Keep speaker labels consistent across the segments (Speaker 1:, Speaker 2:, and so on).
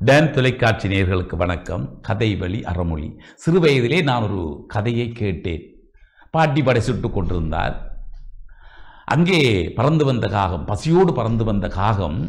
Speaker 1: Don தொலைக்காட்சி நேயர்களுக்கு வணக்கம் கதை வழி அறமொழி சிறு வயதிலே நான் ஒரு கதையை கேட்டேன் பாட்டி படை சுட்டு கொண்டிருந்தார் அங்கே பறந்து வந்த காகம் பசியோடு பறந்து வந்த காகம்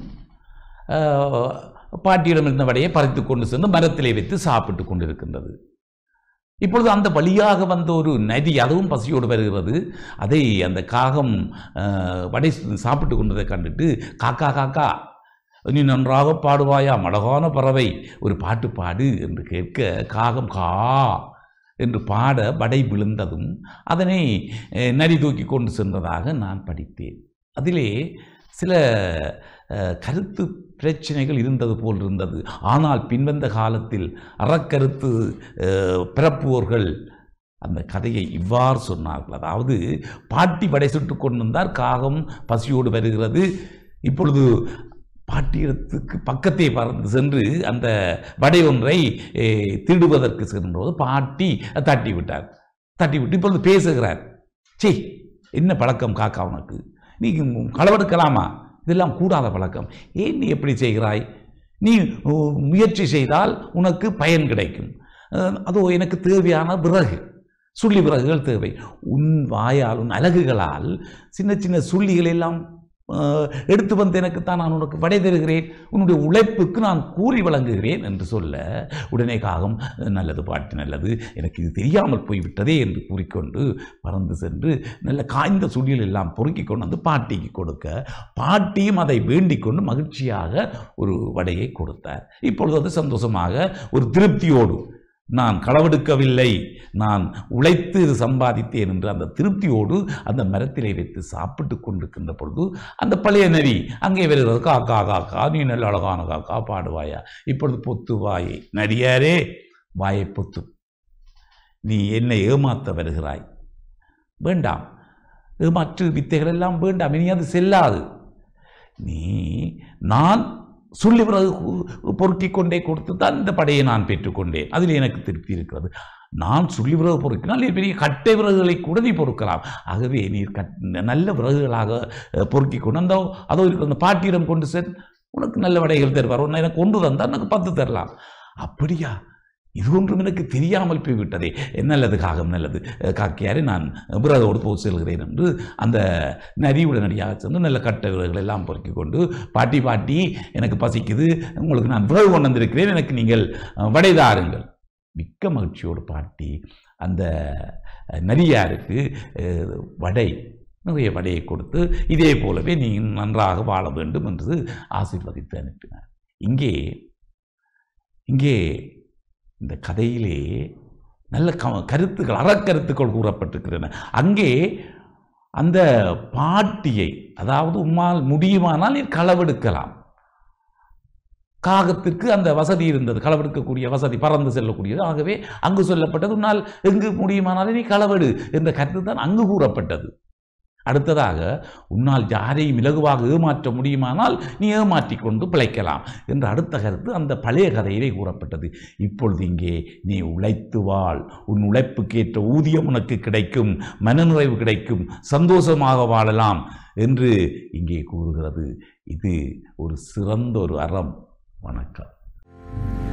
Speaker 1: ஆஹ், பாட்டியிடம் இருந்த வடையை பறித்து கொண்டு சென்று மரத்திலே வைத்து சாப்பிட்டு கொண்டிருக்கின்றது இப்பொழுது அந்த வழியாக வந்த ஒரு நதி அதுவும் பசியோடு வருகிறது அதை அந்த காகம் ஆஹ், வடை சாப்பிட்டு கொண்டதை கண்டுட்டு காக்கா காக்கா நீ நன்றாக பாடுவாயா அழகான பறவை ஒரு பாட்டு பாடு என்று கேட்க காகம் கா என்று பாட வடை விழுந்ததும் அதனை அஹ், நரி தூக்கி கொண்டு சென்றதாக நான் படித்தேன் அதிலே சில அஹ், கருத்து பிரச்சனைகள் இருந்தது போல் இருந்தது ஆனால் பின்வந்த காலத்தில் அறக்கருத்து அஹ், பிறப்புவோர்கள் அந்த கதையை இவ்வாறு சொன்னார்கள் அதாவது பாட்டி வடை சுட்டு கொண்டு வந்தார் காகம் பசியோடு வருகிறது இப்பொழுது பாட்டியத்துக்கு பக்கத்தே பறந்து சென்று அந்த வடை ஒன்றை eh, திருடுவதற்கு சென்றபோது பாட்டி தட்டி விட்டார் தட்டி விட்டு இப்பொழுது பேசுகிறார் சீ என்ன பழக்கம் காக்கா உனக்கு நீ களவெடுக்கலாமா இதெல்லாம் கூடாத பழக்கம் ஏன் நீ எப்படி செய்கிறாய் நீ உ, முயற்சி செய்தால் உனக்கு பயன் கிடைக்கும் அஹ், அதோ எனக்கு தேவையான விறகு சுள்ளி விறகுகள் தேவை உன் வாயால் உன் அலகுகளால் சின்ன சின்ன சுள்ளிகள் எல்லாம் அஹ், எடுத்து வந்து எனக்குத்தான் நான் உனக்கு வடை தருகிறேன் உன்னுடைய உழைப்புக்கு நான் கூறி வழங்குகிறேன் என்று சொல்ல உடனே காகம் நல்லது பாட்டு நல்லது எனக்கு இது தெரியாமல் போய்விட்டதே என்று கூறிக்கொண்டு பறந்து சென்று நல்ல காய்ந்த சுள்ளிகள் எல்லாம் பொறுக்கி கொண்டு வந்து பாட்டிக்கு கொடுக்க பாட்டியும் அதை வேண்டிக் கொண்டு மகிழ்ச்சியாக ஒரு வடையை கொடுத்தார் இப்பொழுது அது சந்தோஷமாக ஒரு திருப்தியோடு நான் களவெடுக்கவில்லை நான் உழைத்து இது சம்பாதித்தேன் என்று அந்த திருப்தியோடு அந்த மரத்திலே வைத்து சாப்பிட்டு கொண்டிருக்கின்ற பொழுது அந்த பழைய நரி அங்கே வருகிறது காக்கா காக்கா நீ நல்ல அழகான காக்கா பாடுவாயா இப்பொழுது பொத்து வாயை நரியாரே வாயை பொத்து நீ என்னை ஏமாத்த வருகிறாய் வேண்டாம் ஏமாற்று வித்தைகள் எல்லாம் வேண்டாம் இனி அது செல்லாது நீ நான் சொல்லி பிறகு பொறுக்கிக் கொண்டே கொடுத்து தான் இந்த படையை நான் பெற்றுக்கொண்டேன் அதில் எனக்கு திருப்தி இருக்கிறது நான் சொல்லி விறகு பொறுக்கினால் நீ பெரிய கட்டை விறகுகளை கூட நீ பொறுக்கலாம் ஆகவே நீ கட் நல்ல விறகுகளாக அஹ், பொறுக்கிக் கொண்டு அந்த அதோ இருக்கிற அந்த பாட்டியிடம் கொண்டு சென் உனக்கு நல்ல வடைகள் தருவார் உன்னை எனக்கு கொண்டு வந்தால் எனக்கு பத்து தரலாம் அப்படியா இது ஒன்றும் எனக்கு தெரியாமல் போய்விட்டதே நல்லது காகம் நல்லது அஹ், காக்கியாரே நான் விறகோடு போய் செல்கிறேன் என்று அந்த நரி உடனடியாக சென்று நல்ல கட்ட விறகுகள் எல்லாம் பொறுக்கி கொண்டு பாட்டி பாட்டி எனக்கு பசிக்குது உங்களுக்கு நான் விறகு கொண்டு வந்திருக்கிறேன் எனக்கு நீங்கள் அஹ், வடை தாருங்கள் மிக்க மகிழ்ச்சியோடு பாட்டி அந்த அஹ், நரியாருக்கு அஹ், வடை நிறைய வடையை கொடுத்து இதே போலவே நீ நன்றாக வாழ வேண்டும் என்று ஆசீர்வதித்து அனுப்பினார் இங்கே இங்கே இந்த கதையிலே நல்ல க கருத்துக்கள் அறக்கருத்துக்கள் கூறப்பட்டிருக்கின்றன அங்கே அந்த பாட்டியை அதாவது உம்மால் முடியுமானால் நீ களவெடுக்கலாம் காகத்திற்கு அந்த வசதி இருந்தது களவெடுக்கக்கூடிய வசதி பறந்து செல்லக்கூடியது ஆகவே அங்கு சொல்லப்பட்டது உன்னால் எங்கு முடியுமானாலும் நீ களவெடு என்ற கருத்து தான் அங்கு கூறப்பட்டது அடுத்ததாக உன்னால் யாரையும் இலகுவாக ஏமாற்ற முடியுமானால் நீ ஏமாற்றிக் கொண்டு பிழைக்கலாம் என்ற அடுத்த கருத்து அந்த பழைய கதையிலே கூறப்பட்டது இப்பொழுது இங்கே நீ உழைத்து வாழ் உன் உழைப்புக்கேற்ற ஊதியம் உனக்கு கிடைக்கும் மனநிறைவு கிடைக்கும் சந்தோஷமாக வாழலாம் என்று இங்கே கூறுகிறது இது ஒரு சிறந்த ஒரு அறம் வணக்கம்